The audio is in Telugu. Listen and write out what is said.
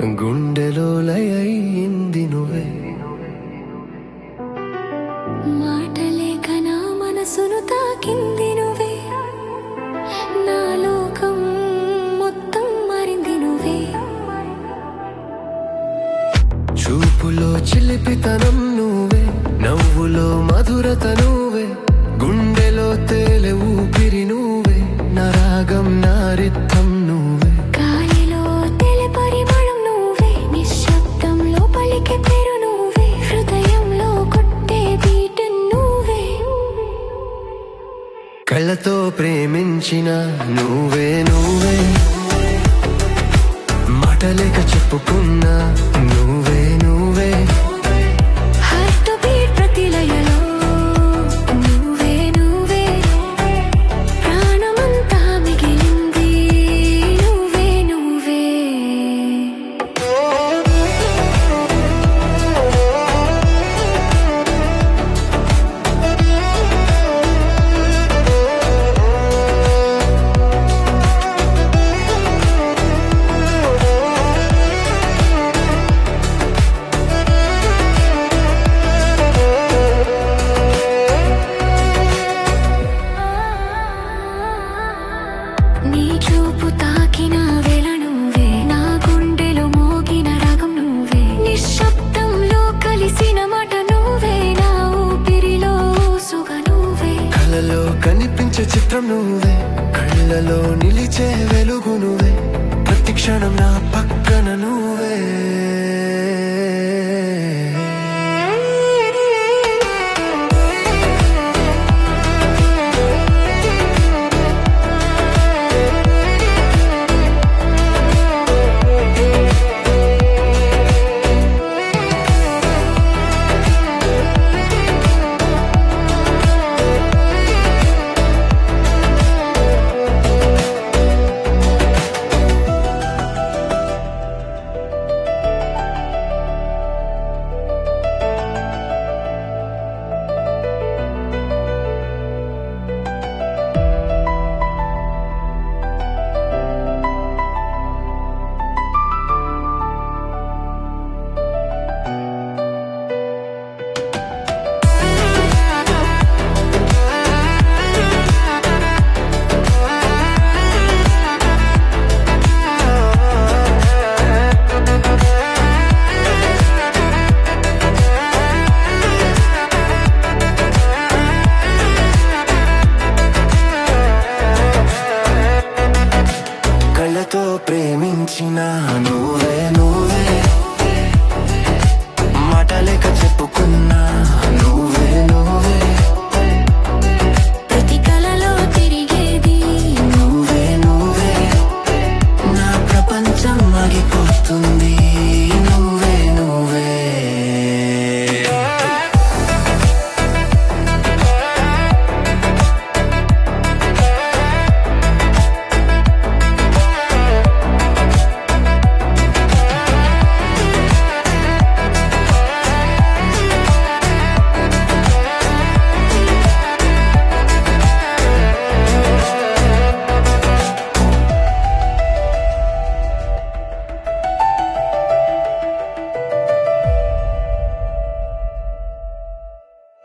గుండెలో లయింది నువ్వే మాటలేక నా మనసును తాకింది నువ్వే నా లోకం మొత్తం మారింది నువ్వే చూపులో చిలిపితనం నువ్వే నవ్వులో మధురత నువ్వే గుండెలో తేలే ఊపిరి నువ్వే నా రాగం నా రిత్తం నువ్వే గాలిలో తెలి పరిమళం నువ్వే నిశ్శబ్దంలో పలికే పేరు నువ్వే హృదయంలో కొట్టే బీట్ నువ్వే కళ్ళతో ప్రేమించిన నువ్వే నువ్వే మాటలేక చెప్పుకున్నా నువ్వే